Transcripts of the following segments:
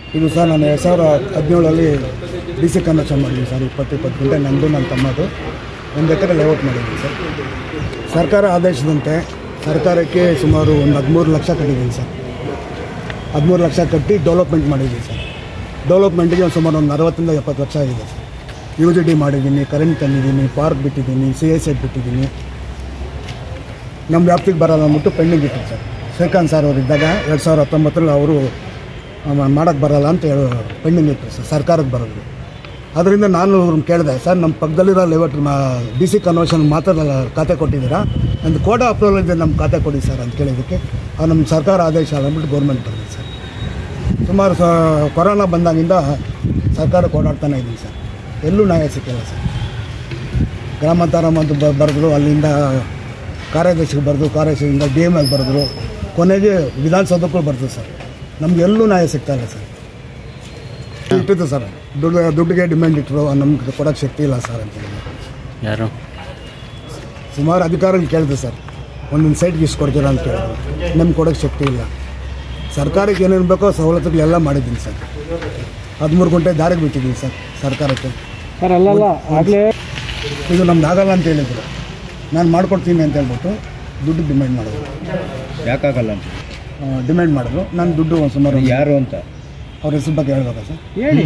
ಇದು ಸರ್ ನಾನು ಎರಡು ಸಾವಿರ ಹದಿನೇಳರಲ್ಲಿ ಡಿ ಸಿ ಕನ್ವರ್ಷನ್ ಮಾಡಿದ್ದೀನಿ ಸರ್ ಇಪ್ಪತ್ತು ಇಪ್ಪತ್ತು ಗಂಟೆ ನಂದು ನನ್ನ ತಮ್ಮದು ಒಂದು ಎಕರೆ ಲೇಔಟ್ ಮಾಡಿದ್ದೀನಿ ಸರ್ ಸರ್ಕಾರ ಆದೇಶದಂತೆ ಸರ್ಕಾರಕ್ಕೆ ಸುಮಾರು ಒಂದು ಹದಿಮೂರು ಲಕ್ಷ ಕಟ್ಟಿದ್ದೀನಿ ಸರ್ ಹದಿಮೂರು ಲಕ್ಷ ಕಟ್ಟಿ ಡೆವಲಪ್ಮೆಂಟ್ ಮಾಡಿದ್ದೀನಿ ಸರ್ ಡೆವಲಪ್ಮೆಂಟಿಗೆ ಒಂದು ಸುಮಾರು ಒಂದು ಅರವತ್ತರಿಂದ ಎಪ್ಪತ್ತು ಲಕ್ಷ ಆಗಿದೆ ಸರ್ ಯು ಜಿ ಡಿ ಮಾಡಿದ್ದೀನಿ ಕರೆಂಟ್ ತಂದಿದ್ದೀನಿ ಪಾರ್ಕ್ ಬಿಟ್ಟಿದ್ದೀನಿ ಸಿ ಎಸ್ ಎಡ್ ಬಿಟ್ಟಿದ್ದೀನಿ ನಮ್ಮ ವ್ಯಾಪ್ತಿಗೆ ಬರಲ್ಲ ಅಂದ್ಬಿಟ್ಟು ಪೆಂಡಿಂಗ್ ಇತ್ತು ಸರ್ ಶ್ರೀಕಾಂತ್ ಸರ್ ಅವರು ಇದ್ದಾಗ ಎರಡು ಸಾವಿರದ ಹತ್ತೊಂಬತ್ತರಲ್ಲಿ ಅವರು ಮಾಡೋಕ್ಕೆ ಬರಲ್ಲ ಅಂತ ಹೇಳಿ ಪೆಂಡಿಂಗ್ ಇತ್ತು ಸರ್ ಸರ್ಕಾರಕ್ಕೆ ಬರೋದು ಅದರಿಂದ ನಾನು ಅವ್ರನ್ನ ಕೇಳಿದೆ ಸರ್ ನಮ್ಮ ಪಕ್ಕದಲ್ಲಿರೋ ಲೇಔಟ್ ಡಿ ಸಿ ಕನ್ವರ್ಷನ್ ಮಾತ್ರ ಖಾತೆ ಕೊಟ್ಟಿದ್ದೀರಾ ಒಂದು ಕೋಡ ಅಪ್ರೂವಲ್ ಇದೆ ನಮ್ಮ ಖಾತೆ ಕೊಡಿ ಸರ್ ಅಂತ ಕೇಳಿದ್ದಕ್ಕೆ ಅದು ನಮ್ಮ ಸರ್ಕಾರ ಆದೇಶ ಅಂದ್ಬಿಟ್ಟು ಗೌರ್ಮೆಂಟ್ ಬರಲಿ ಸರ್ ಸುಮಾರು ಸ ಕೊರೋನಾ ಬಂದಾಗಿಂದ ಸರ್ಕಾರಕ್ಕೆ ಓಡಾಡ್ತಾನೆ ಇದ್ದೀನಿ ಸರ್ ಎಲ್ಲೂ ನ್ಯಾಯ ಸಿಕ್ಕಿಲ್ಲ ಸರ್ ಗ್ರಾಮಾಂತರ ಅಂತ ಬ ಬರೆದ್ರು ಅಲ್ಲಿಂದ ಕಾರ್ಯದರ್ಶಿಗೆ ಬರೆದು ಕಾರ್ಯದರ್ಶಿಯಿಂದ ಡಿ ಎಮ್ ಎಲ್ ಬರೆದ್ರು ಕೊನೆಗೆ ವಿಧಾನಸೌಧಕ್ಕೂ ಬರ್ತದೆ ಸರ್ ನಮ್ಗೆ ಎಲ್ಲೂ ನ್ಯಾಯ ಸಿಗ್ತಾ ಇಲ್ಲ ಸರ್ ಇಟ್ಟಿತ್ತು ಸರ್ ದುಡ್ಡು ದುಡ್ಡಿಗೆ ಡಿಮ್ಯಾಂಡ್ ಇಟ್ಟರು ನಮ್ಗೆ ಕೊಡೋಕ್ಕೆ ಶಕ್ತಿ ಇಲ್ಲ ಸರ್ ಅಂತ ಹೇಳಿ ಯಾರು ಸುಮಾರು ಅಧಿಕಾರಿಗಳು ಕೇಳಿದೆ ಸರ್ ಒಂದೊಂದು ಸೈಟ್ಗೆ ಇಷ್ಟು ಕೊಡ್ತೀರಾ ಅಂತ ಕೇಳಿದ್ರು ನಮ್ಗೆ ಕೊಡೋಕ್ಕೆ ಶಕ್ತಿ ಇಲ್ಲ ಸರ್ಕಾರಕ್ಕೆ ಏನೇನು ಬೇಕೋ ಸವಲತ್ತುಗಳೆಲ್ಲ ಮಾಡಿದ್ದೀನಿ ಸರ್ ಹದಿಮೂರು ಗಂಟೆ ದಾರಿಗೆ ಬಿಟ್ಟಿದ್ದೀನಿ ಸರ್ ಸರ್ಕಾರಕ್ಕೆ ಸರ್ ಅಲ್ಲಲ್ಲ ಆಗಲೇ ಇದು ನಮ್ದು ಆಗಲ್ಲ ಅಂತ ಹೇಳಿದ್ರು ನಾನು ಮಾಡ್ಕೊಡ್ತೀನಿ ಅಂತ ಹೇಳ್ಬಿಟ್ಟು ದುಡ್ಡು ಡಿಮ್ಯಾಂಡ್ ಮಾಡಿದ್ರು ಯಾಕಾಗಲ್ಲ ಅಂತ ಡಿಮ್ಯಾಂಡ್ ಮಾಡಿದ್ರು ನಾನು ದುಡ್ಡು ಒಂದು ಸುಮಾರು ಯಾರು ಅಂತ ಅವ್ರ ಹೆಸರು ಬಗ್ಗೆ ಹೇಳ್ಬೇಕಾ ಸರ್ ಹೇಳಿ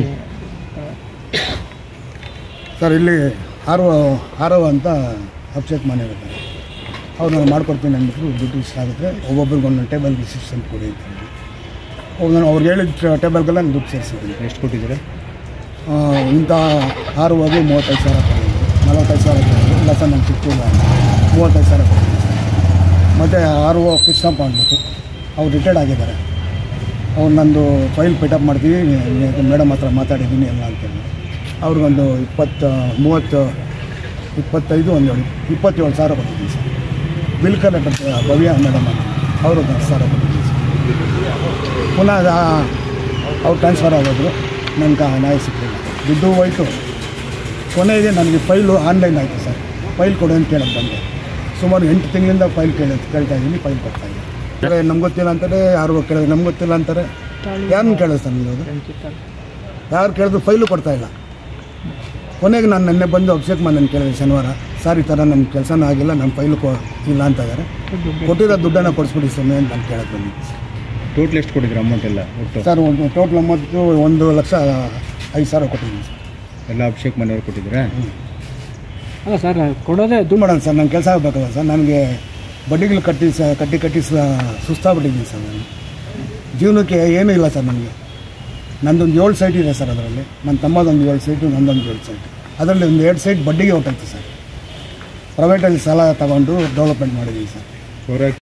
ಸರ್ ಇಲ್ಲಿ ಆರೋ ಆರೋ ಅಂತ ಅಭಿಷೇಕ್ ಮನೆ ಇರ್ತಾರೆ ಅವ್ರು ನಾನು ಮಾಡ್ಕೊಡ್ತೀನಿ ಅಂದ್ಬಿಟ್ಟು ದುಡ್ಡು ಇಷ್ಟ ಆಗುತ್ತೆ ಒಬ್ಬೊಬ್ರಿಗೆ ಒಂದೊಂದು ಟೇಬಲ್ಗೆ ಸಿಸ್ಟಮ್ ಕೊಡಿ ಅಂತ ಹೇಳಿ ಅವ್ರು ನಾನು ಅವ್ರಿಗೆ ಹೇಳಿದ ಟೇಬಲ್ಗೆಲ್ಲ ನಾನು ದುಡ್ಡು ಸೇರಿಸಿದ್ದೀನಿ ಎಷ್ಟು ಕೊಟ್ಟಿದ್ದೀರಾ ಇಂಥ ಆರು ಹೋಗಿ ಮೂವತ್ತೈದು ಸಾವಿರ ಕೊಟ್ಟಿದ್ದೀನಿ ನಲವತ್ತೈದು ಸಾವಿರ ಕೊಟ್ಟಿದ್ದೀನಿ ಇಲ್ಲ ಸರ್ ನಂಗೆ ಸಿಕ್ತಿಲ್ಲ ಮೂವತ್ತೈದು ಸಾವಿರ ಕೊಟ್ಟಿದ್ದೀನಿ ಮತ್ತು ಆರು ಓ ಕೃಷ್ಣಪ್ಪ ಅಂದ್ಬಿಟ್ಟು ಅವ್ರು ರಿಟೈರ್ಡ್ ಆಗಿದ್ದಾರೆ ಅವ್ರು ನಂದು ಫೈಲ್ ಪಿಟಪ್ ಮಾಡ್ತೀವಿ ಮೇಡಮ್ ಹತ್ರ ಮಾತಾಡಿದ್ದೀನಿ ಎಲ್ಲ ಅಂತೇಳಿ ಅವ್ರಿಗೊಂದು ಇಪ್ಪತ್ತು ಮೂವತ್ತು ಇಪ್ಪತ್ತೈದು ಒಂದು ಇಪ್ಪತ್ತೇಳು ಸಾವಿರ ಕೊಟ್ಟಿದ್ದೀನಿ sir bill collector Bhavya madam ಅವರು ಹತ್ತು ಸಾವಿರ ಕೊಟ್ಟಿದ್ದೀನಿ ಸರ್ ಪುನಃ ಆ- ಅವ್ರು ಟ್ರಾನ್ಸ್ಫರ್ ಆಗೋದ್ರು ನನಗೆ ನ್ಯಾಯ ಸಿಕ್ಕಲಿಲ್ಲ ದುಡ್ಡು ಹೋಯ್ತು ಕೊನೆಗೆ ನನಗೆ ಫೈಲು ಆನ್ಲೈನ್ ಆಯಿತು ಸರ್ ಫೈಲ್ ಕೊಡು ಅಂತ ಕೇಳಕ್ಕೆ ಬಂದೆ ಸುಮಾರು ಎಂಟು ತಿಂಗಳಿಂದ ಫೈಲ್ ಕೇಳ ಕೇಳ್ತಾ ಇದ್ದೀನಿ ಫೈಲ್ ಕೊಡ್ತಾ ಇದ್ದೀನಿ ಅಂದರೆ ನಮ್ಗೆ ಗೊತ್ತಿಲ್ಲ ಅಂತಾರೆ ಯಾರು ಕೇಳಿದ್ರೆ ನಮ್ಗೆ ಗೊತ್ತಿಲ್ಲ ಅಂತಾರೆ ಯಾರನ್ನ ಕೇಳಿದ್ರೆ ಸರ್ ನೀವು ಯಾರು ಕೇಳಿದ್ರು ಫೈಲು ಕೊಡ್ತಾ ಇಲ್ಲ ಕೊನೆಗೆ ನಾನು ನಿನ್ನೆ ಬಂದು ಅಭಿಷೇಕ್ ನನ್ನ ಕೇಳಿದೆ ಶನಿವಾರ ಸರ್ ಈ ಥರ ನಮ್ಮ ಕೆಲಸನೂ ಆಗಿಲ್ಲ ನಮ್ಮ ಫೈಲು ಕೊ ಇಲ್ಲ ಅಂತ ಇದ್ದಾರೆ ಕೊಟ್ಟಿರೋ ದುಡ್ಡನ್ನು ಕೊಡಿಸ್ಬಿಡಿ ಸ್ವಾಮಿ ಅಂತ ನಾನು ಕೇಳಕ್ಕೆ ಬಂದಿದ್ದೆ ಟೋಟಲ್ ಎಷ್ಟು ಕೊಟ್ಟಿದ್ದೀರಾ ಅಮೌಂಟ್ ಎಲ್ಲ ಒಟ್ಟು ಸರ್ ಒಂದು ಟೋಟಲ್ ಅಮೌಂಟು ಒಂದು ಲಕ್ಷ ಐದು ಸಾವಿರ ಕೊಟ್ಟಿದ್ದೀನಿ ಸರ್ ಎಲ್ಲ ಅಭಿಷೇಕ್ ಮನೆಯವ್ರು ಕೊಟ್ಟಿದ್ದೀರಾ ಅಲ್ಲ ಸರ್ ಕೊಡೋದೇ ದುಡ್ಡು ಮಾಡೋಣ ಸರ್ ನನ್ನ ಕೆಲಸ ಆಗಬೇಕಲ್ಲ ಸರ್ ನನಗೆ ಬಡ್ಡಿಗಳು ಕಟ್ಟಿ ಸ ಕಟ್ಟಿ ಕಟ್ಟಿ ಸ ಸುಸ್ತಾಗ್ಬಿಟ್ಟಿದ್ದೀನಿ ಸರ್ ನಾನು ಜೀವನಕ್ಕೆ ಏನೂ ಇಲ್ಲ ಸರ್ ನನಗೆ ನಂದೊಂದು ಏಳು ಸೈಟ್ ಇದೆ ಸರ್ ಅದರಲ್ಲಿ ನನ್ನ ತಮ್ಮದೊಂದು ಏಳು ಸೈಟು ನಂದೊಂದು ಏಳು ಸೈಟ್ ಅದರಲ್ಲಿ ಒಂದು ಎರಡು ಸೈಟ್ ಬಡ್ಡಿಗೆ ಹೊಟ್ಟೈತೆ ಸರ್ ಪ್ರೈವೇಟಲ್ಲಿ ಸಾಲ ತಗೊಂಡು ಡೆವಲಪ್ಮೆಂಟ್ ಮಾಡಿದ್ದೀನಿ ಸರ್ ಹೊರ